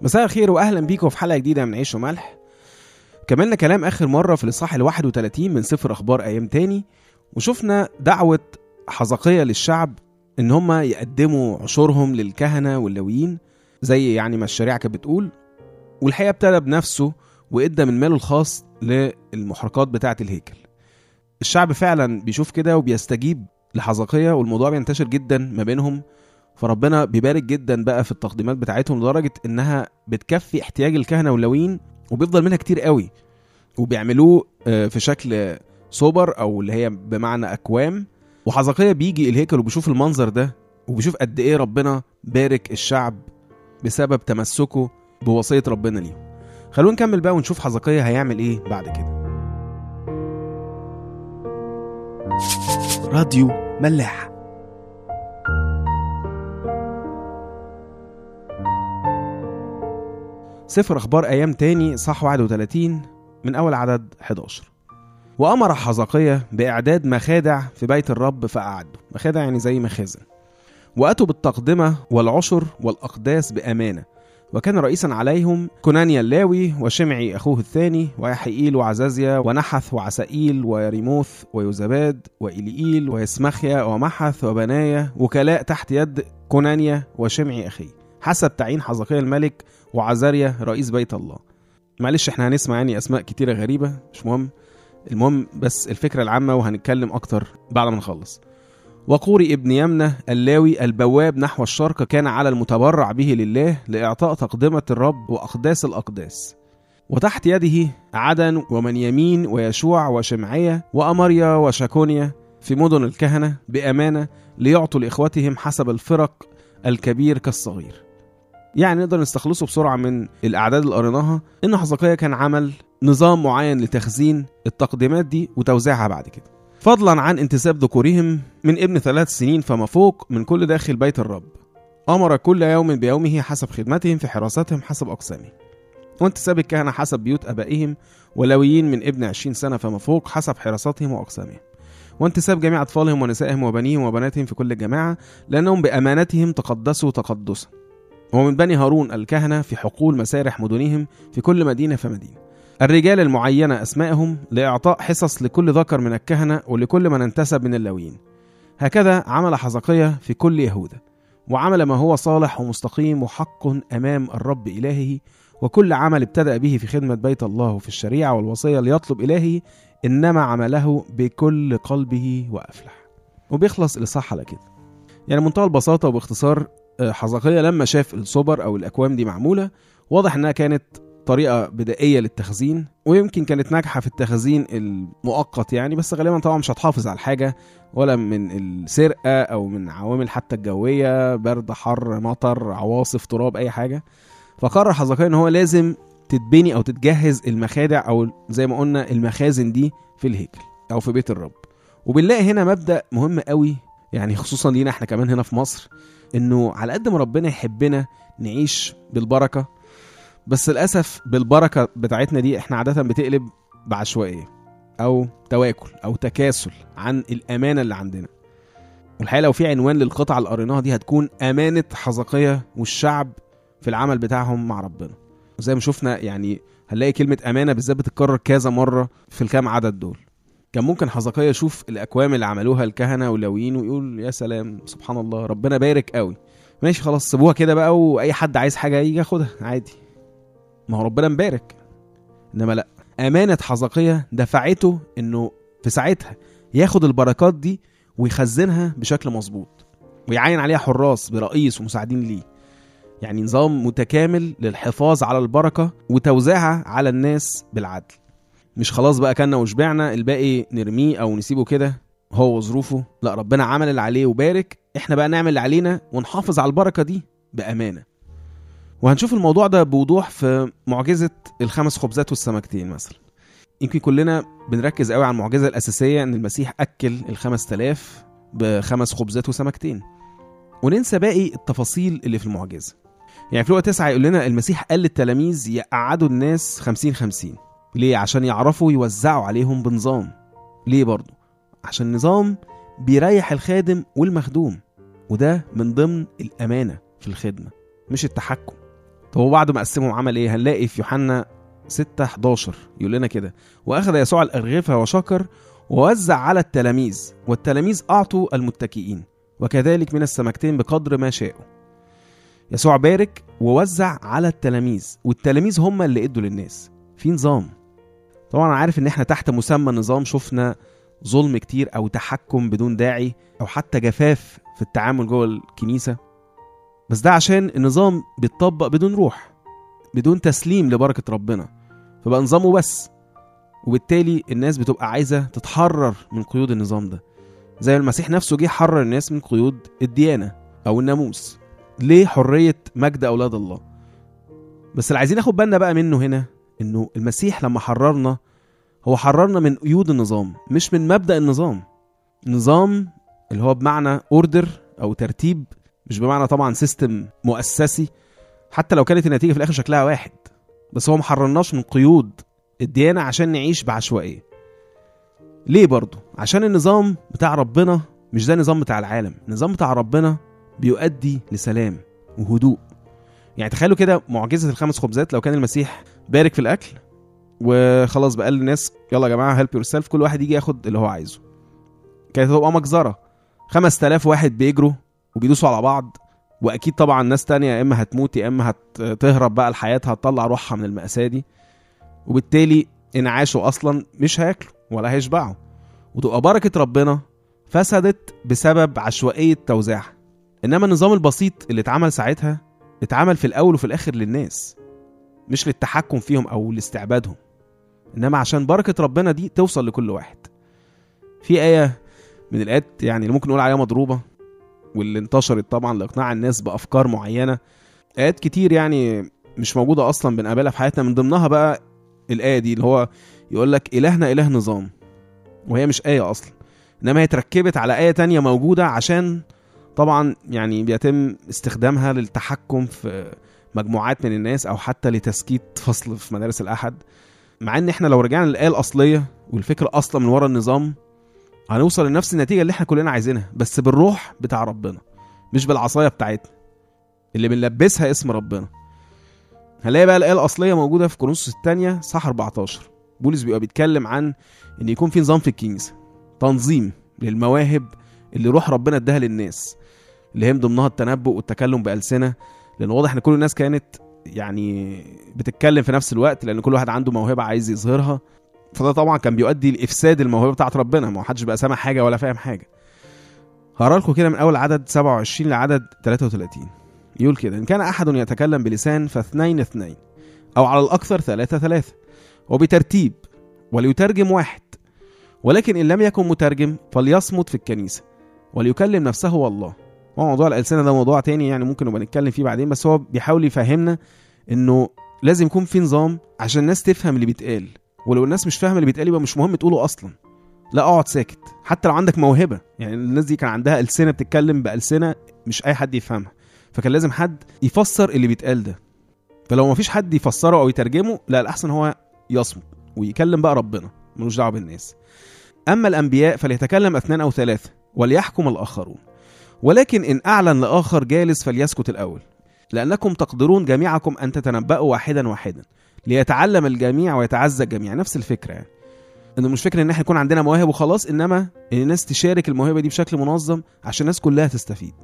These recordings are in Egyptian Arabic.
مساء الخير واهلا بيكم في حلقه جديده من عيش وملح كملنا كلام اخر مره في الاصحاح ال 31 من سفر اخبار ايام تاني وشفنا دعوه حزقيه للشعب ان هم يقدموا عشورهم للكهنه واللويين زي يعني ما الشريعه كانت بتقول والحقيقه ابتدى بنفسه وادى من ماله الخاص للمحرقات بتاعه الهيكل الشعب فعلا بيشوف كده وبيستجيب لحزقيه والموضوع بينتشر جدا ما بينهم فربنا بيبارك جدا بقى في التقديمات بتاعتهم لدرجه انها بتكفي احتياج الكهنه واللاويين وبيفضل منها كتير قوي وبيعملوه آه، في شكل سوبر او اللي هي بمعنى اكوام وحزقية بيجي الهيكل وبيشوف المنظر ده وبيشوف قد ايه ربنا بارك الشعب بسبب تمسكه بوصيه ربنا ليهم خلونا نكمل بقى ونشوف حزقية هيعمل ايه بعد كده راديو ملاح سفر اخبار ايام تاني صح 31 من اول عدد 11 وامر حزقية باعداد مخادع في بيت الرب فاعدوا مخادع يعني زي مخازن واتوا بالتقدمه والعشر والاقداس بامانه وكان رئيسا عليهم كنانيا اللاوي وشمعي اخوه الثاني ويحيئيل وعزازيا ونحث وعسائيل ويريموث ويوزباد وإليئيل ويسمخيا ومحث وبنايا وكلاء تحت يد كنانيا وشمعي اخيه حسب تعيين حزقية الملك وعزاريا رئيس بيت الله معلش احنا هنسمع يعني اسماء كتيره غريبه مش مهم المهم بس الفكره العامه وهنتكلم اكتر بعد ما نخلص وقوري ابن يمنة اللاوي البواب نحو الشرق كان على المتبرع به لله لإعطاء تقدمة الرب وأقداس الأقداس وتحت يده عدن ومن يمين ويشوع وشمعية وأمريا وشكونيا في مدن الكهنة بأمانة ليعطوا لإخوتهم حسب الفرق الكبير كالصغير يعني نقدر نستخلصه بسرعة من الأعداد اللي قريناها إن حزقية كان عمل نظام معين لتخزين التقديمات دي وتوزيعها بعد كده فضلا عن انتساب ذكورهم من ابن ثلاث سنين فما فوق من كل داخل بيت الرب أمر كل يوم بيومه حسب خدمتهم في حراستهم حسب أقسامهم وانتساب الكهنة حسب بيوت أبائهم ولويين من ابن عشرين سنة فما فوق حسب حراستهم وأقسامهم وانتساب جميع أطفالهم ونسائهم وبنيهم وبناتهم في كل جماعة لأنهم بأمانتهم تقدسوا تقدسا ومن بني هارون الكهنة في حقول مسارح مدنهم في كل مدينة فمدينة الرجال المعينة أسمائهم لإعطاء حصص لكل ذكر من الكهنة ولكل من انتسب من اللاويين هكذا عمل حزقية في كل يهوذا وعمل ما هو صالح ومستقيم وحق أمام الرب إلهه وكل عمل ابتدأ به في خدمة بيت الله وفي الشريعة والوصية ليطلب إلهه إنما عمله بكل قلبه وأفلح وبيخلص الإصحاح على كده يعني منتهى البساطة وباختصار آه، حزقية لما شاف الصبر أو الأكوام دي معمولة واضح إنها كانت طريقة بدائية للتخزين ويمكن كانت ناجحة في التخزين المؤقت يعني بس غالبا طبعا مش هتحافظ على الحاجة ولا من السرقة أو من عوامل حتى الجوية برد حر مطر عواصف تراب أي حاجة فقرر حزقية إن هو لازم تتبني أو تتجهز المخادع أو زي ما قلنا المخازن دي في الهيكل أو في بيت الرب وبنلاقي هنا مبدأ مهم قوي يعني خصوصا لينا احنا كمان هنا في مصر انه على قد ما ربنا يحبنا نعيش بالبركه بس للاسف بالبركه بتاعتنا دي احنا عاده بتقلب بعشوائيه او تواكل او تكاسل عن الامانه اللي عندنا والحقيقه لو في عنوان للقطعه اللي قريناها دي هتكون امانه حزقيه والشعب في العمل بتاعهم مع ربنا وزي ما شفنا يعني هنلاقي كلمه امانه بالذات بتتكرر كذا مره في الكام عدد دول كان ممكن حزقية يشوف الأكوام اللي عملوها الكهنة واللاويين ويقول يا سلام سبحان الله ربنا بارك قوي ماشي خلاص سيبوها كده بقى وأي حد عايز حاجة يجي ياخدها عادي ما هو ربنا مبارك إنما لأ أمانة حزقية دفعته إنه في ساعتها ياخد البركات دي ويخزنها بشكل مظبوط ويعين عليها حراس برئيس ومساعدين ليه يعني نظام متكامل للحفاظ على البركة وتوزيعها على الناس بالعدل مش خلاص بقى كنا وشبعنا الباقي نرميه او نسيبه كده هو وظروفه لا ربنا عمل اللي عليه وبارك احنا بقى نعمل اللي علينا ونحافظ على البركه دي بامانه وهنشوف الموضوع ده بوضوح في معجزه الخمس خبزات والسمكتين مثلا يمكن كلنا بنركز قوي على المعجزه الاساسيه ان المسيح اكل الخمس تلاف بخمس خبزات وسمكتين وننسى باقي التفاصيل اللي في المعجزه يعني في لقا تسعة يقول لنا المسيح قال للتلاميذ يقعدوا الناس خمسين خمسين ليه عشان يعرفوا يوزعوا عليهم بنظام ليه برضو عشان نظام بيريح الخادم والمخدوم وده من ضمن الأمانة في الخدمة مش التحكم طب هو بعد ما قسمهم عمل ايه هنلاقي في يوحنا 6 11 يقول لنا كده واخذ يسوع الارغفه وشكر ووزع على التلاميذ والتلاميذ اعطوا المتكئين وكذلك من السمكتين بقدر ما شاءوا يسوع بارك ووزع على التلاميذ والتلاميذ هم اللي ادوا للناس في نظام طبعا انا عارف ان احنا تحت مسمى النظام شفنا ظلم كتير او تحكم بدون داعي او حتى جفاف في التعامل جوه الكنيسه بس ده عشان النظام بيتطبق بدون روح بدون تسليم لبركه ربنا فبقى نظامه بس وبالتالي الناس بتبقى عايزه تتحرر من قيود النظام ده زي المسيح نفسه جه حرر الناس من قيود الديانه او الناموس ليه حريه مجد اولاد الله بس اللي عايزين ناخد بالنا بقى منه هنا انه المسيح لما حررنا هو حررنا من قيود النظام مش من مبدا النظام نظام اللي هو بمعنى اوردر او ترتيب مش بمعنى طبعا سيستم مؤسسي حتى لو كانت النتيجه في الاخر شكلها واحد بس هو محررناش من قيود الديانه عشان نعيش بعشوائيه ليه برضه عشان النظام بتاع ربنا مش ده النظام بتاع العالم النظام بتاع ربنا بيؤدي لسلام وهدوء يعني تخيلوا كده معجزه الخمس خبزات لو كان المسيح بارك في الاكل وخلاص بقى للناس يلا يا جماعه هيلب يور سيلف كل واحد يجي ياخد اللي هو عايزه كانت هتبقى مجزره 5000 واحد بيجروا وبيدوسوا على بعض واكيد طبعا ناس تانية يا اما هتموت يا اما هتهرب بقى لحياتها هتطلع روحها من المأساة دي وبالتالي ان عاشوا اصلا مش هياكلوا ولا هيشبعوا وتبقى بركة ربنا فسدت بسبب عشوائية توزيعها انما النظام البسيط اللي اتعمل ساعتها اتعمل في الاول وفي الاخر للناس مش للتحكم فيهم او لاستعبادهم انما عشان بركة ربنا دي توصل لكل واحد في آية من الآيات يعني اللي ممكن نقول عليها مضروبة واللي انتشرت طبعا لاقناع الناس بافكار معينه ايات كتير يعني مش موجوده اصلا بنقابلها في حياتنا من ضمنها بقى الايه دي اللي هو يقول لك الهنا اله نظام وهي مش ايه اصلا انما هي اتركبت على ايه تانية موجوده عشان طبعا يعني بيتم استخدامها للتحكم في مجموعات من الناس او حتى لتسكيت فصل في مدارس الاحد مع ان احنا لو رجعنا للايه الاصليه والفكره اصلا من ورا النظام هنوصل لنفس النتيجه اللي احنا كلنا عايزينها بس بالروح بتاع ربنا مش بالعصايه بتاعتنا اللي بنلبسها اسم ربنا هنلاقي بقى الايه الاصليه موجوده في كورنثوس الثانيه صح 14 بولس بيبقى بيتكلم عن ان يكون في نظام في الكنيسه تنظيم للمواهب اللي روح ربنا اداها للناس اللي هي من ضمنها التنبؤ والتكلم بالسنه لان واضح ان كل الناس كانت يعني بتتكلم في نفس الوقت لان كل واحد عنده موهبه عايز يظهرها فده طبعا كان بيؤدي لافساد الموهبه بتاعت ربنا ما حدش بقى سامع حاجه ولا فاهم حاجه هقرا لكم كده من اول عدد 27 لعدد 33 يقول كده ان كان احد يتكلم بلسان فاثنين اثنين او على الاكثر ثلاثه ثلاثه وبترتيب وليترجم واحد ولكن ان لم يكن مترجم فليصمت في الكنيسه وليكلم نفسه والله هو موضوع الالسنه ده موضوع تاني يعني ممكن نبقى نتكلم فيه بعدين بس هو بيحاول يفهمنا انه لازم يكون في نظام عشان الناس تفهم اللي بيتقال ولو الناس مش فاهمه اللي بيتقال يبقى مش مهم تقوله اصلا لا اقعد ساكت حتى لو عندك موهبه يعني الناس دي كان عندها السنه بتتكلم بالسنه مش اي حد يفهمها فكان لازم حد يفسر اللي بيتقال ده فلو مفيش حد يفسره او يترجمه لا الاحسن هو يصمت ويكلم بقى ربنا ملوش دعوه بالناس اما الانبياء فليتكلم اثنان او ثلاثه وليحكم الاخرون ولكن ان اعلن لاخر جالس فليسكت الاول لانكم تقدرون جميعكم ان تتنبأوا واحدا واحدا ليتعلم الجميع ويتعزى الجميع نفس الفكره يعني انه مش فكره ان احنا يكون عندنا مواهب وخلاص انما ان الناس تشارك الموهبه دي بشكل منظم عشان الناس كلها تستفيد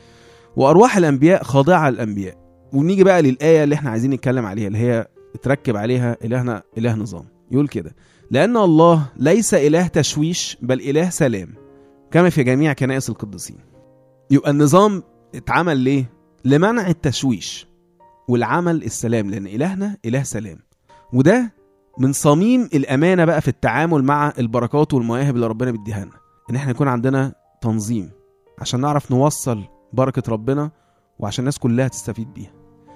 وارواح الانبياء خاضعه للانبياء ونيجي بقى للايه اللي احنا عايزين نتكلم عليها اللي هي تركب عليها الهنا اله نظام يقول كده لان الله ليس اله تشويش بل اله سلام كما في جميع كنائس القديسين يبقى النظام اتعمل ليه لمنع التشويش والعمل السلام لان الهنا اله سلام وده من صميم الامانه بقى في التعامل مع البركات والمواهب اللي ربنا بيديها لنا ان احنا يكون عندنا تنظيم عشان نعرف نوصل بركه ربنا وعشان الناس كلها تستفيد بيها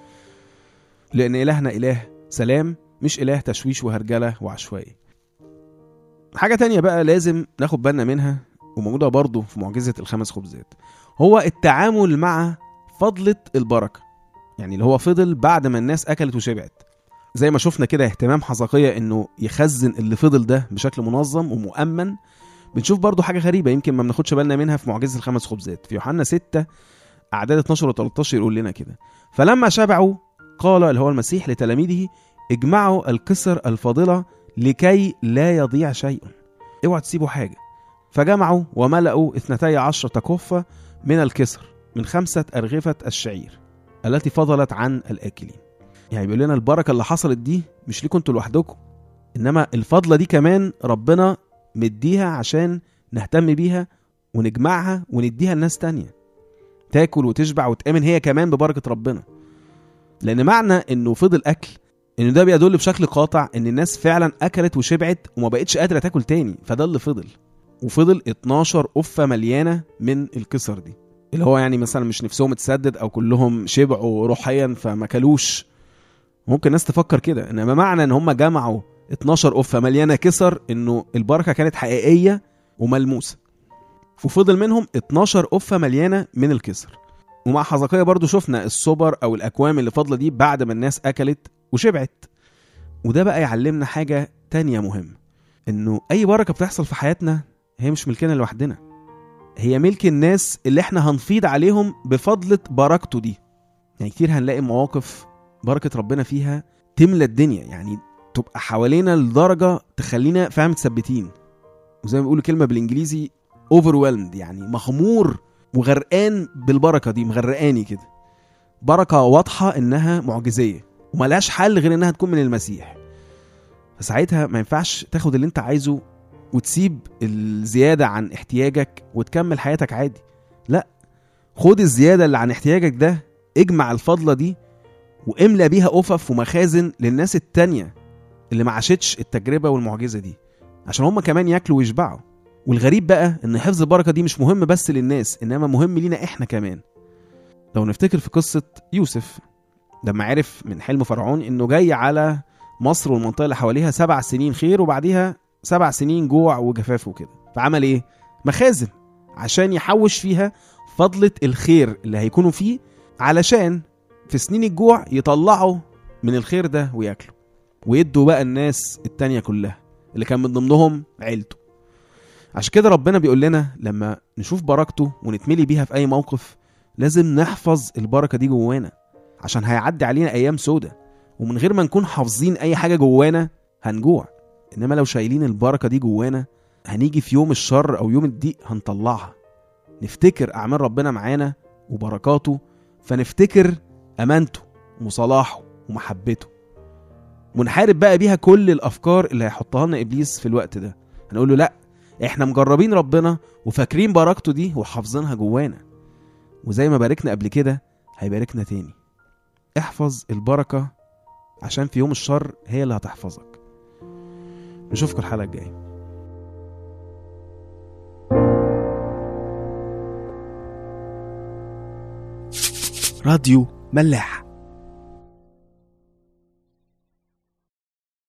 لان الهنا اله سلام مش اله تشويش وهرجله وعشوائي حاجه تانية بقى لازم ناخد بالنا منها وموجوده برضه في معجزه الخمس خبزات هو التعامل مع فضله البركه يعني اللي هو فضل بعد ما الناس اكلت وشبعت زي ما شفنا كده اهتمام حزقية انه يخزن اللي فضل ده بشكل منظم ومؤمن بنشوف برضو حاجه غريبه يمكن ما بناخدش بالنا منها في معجزه الخمس خبزات في يوحنا 6 اعداد 12 و 13 يقول لنا كده فلما شبعوا قال اللي هو المسيح لتلاميذه اجمعوا الكسر الفاضلة لكي لا يضيع شيء اوعوا تسيبوا حاجة فجمعوا وملأوا اثنتي عشرة كفة من الكسر من خمسة أرغفة الشعير التي فضلت عن الآكلين يعني بيقول لنا البركة اللي حصلت دي مش ليكم انتوا لوحدكم إنما الفضلة دي كمان ربنا مديها عشان نهتم بيها ونجمعها ونديها لناس تانية تاكل وتشبع وتآمن هي كمان ببركة ربنا لأن معنى إنه فضل أكل إنه ده بيدل بشكل قاطع إن الناس فعلا أكلت وشبعت وما بقتش قادرة تاكل تاني فده اللي فضل وفضل 12 قفة مليانة من الكسر دي اللي هو يعني مثلا مش نفسهم تسدد أو كلهم شبعوا روحيا فما كلوش ممكن الناس تفكر كده انما معنى ان هم جمعوا 12 قفه مليانه كسر انه البركه كانت حقيقيه وملموسه وفضل منهم 12 قفه مليانه من الكسر ومع حزقية برضو شفنا الصبر او الاكوام اللي فاضله دي بعد ما الناس اكلت وشبعت وده بقى يعلمنا حاجه تانية مهمه انه اي بركه بتحصل في حياتنا هي مش ملكنا لوحدنا هي ملك الناس اللي احنا هنفيض عليهم بفضلة بركته دي يعني كتير هنلاقي مواقف بركة ربنا فيها تملى الدنيا يعني تبقى حوالينا لدرجة تخلينا فاهم مثبتين وزي ما بيقولوا كلمة بالانجليزي overwhelmed يعني مغمور وغرقان بالبركة دي مغرقاني كده بركة واضحة انها معجزية وملهاش حل غير انها تكون من المسيح فساعتها ما ينفعش تاخد اللي انت عايزه وتسيب الزيادة عن احتياجك وتكمل حياتك عادي لا خد الزيادة اللي عن احتياجك ده اجمع الفضلة دي واملى بيها أفف ومخازن للناس التانية اللي ما عاشتش التجربة والمعجزة دي عشان هم كمان ياكلوا ويشبعوا والغريب بقى ان حفظ البركة دي مش مهم بس للناس انما مهم لينا احنا كمان لو نفتكر في قصة يوسف لما عرف من حلم فرعون انه جاي على مصر والمنطقة اللي حواليها سبع سنين خير وبعديها سبع سنين جوع وجفاف وكده فعمل ايه مخازن عشان يحوش فيها فضلة الخير اللي هيكونوا فيه علشان في سنين الجوع يطلعوا من الخير ده وياكلوا ويدوا بقى الناس التانية كلها اللي كان من ضمنهم عيلته عشان كده ربنا بيقول لنا لما نشوف بركته ونتملي بيها في اي موقف لازم نحفظ البركة دي جوانا عشان هيعدي علينا ايام سودة ومن غير ما نكون حافظين اي حاجة جوانا هنجوع انما لو شايلين البركة دي جوانا هنيجي في يوم الشر او يوم الضيق هنطلعها نفتكر اعمال ربنا معانا وبركاته فنفتكر امانته وصلاحه ومحبته ونحارب بقى بيها كل الافكار اللي هيحطها لنا ابليس في الوقت ده هنقول له لا احنا مجربين ربنا وفاكرين بركته دي وحافظينها جوانا وزي ما باركنا قبل كده هيباركنا تاني احفظ البركة عشان في يوم الشر هي اللي هتحفظك نشوفكم الحلقة الجاية راديو ملاح